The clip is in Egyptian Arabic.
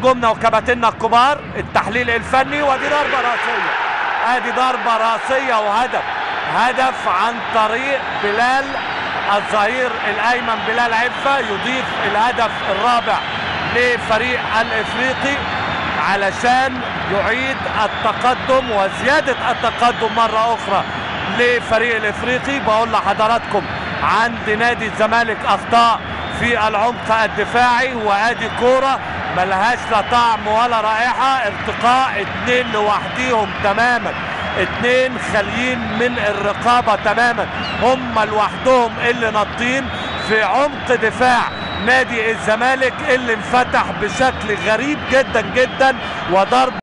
نجومنا وكباتننا الكبار التحليل الفني ودي ضربه راسيه ادي ضربه راسيه وهدف هدف عن طريق بلال الظهير الايمن بلال عفه يضيف الهدف الرابع لفريق الافريقي علشان يعيد التقدم وزياده التقدم مره اخرى لفريق الافريقي بقول لحضراتكم عند نادي الزمالك اخطاء في العمق الدفاعي وادي كوره ملهاش لا طعم ولا رائحه ارتقاء اتنين لوحديهم تماما اتنين خاليين من الرقابه تماما هم لوحدهم اللي ناطين في عمق دفاع نادي الزمالك اللي انفتح بشكل غريب جدا جدا وضرب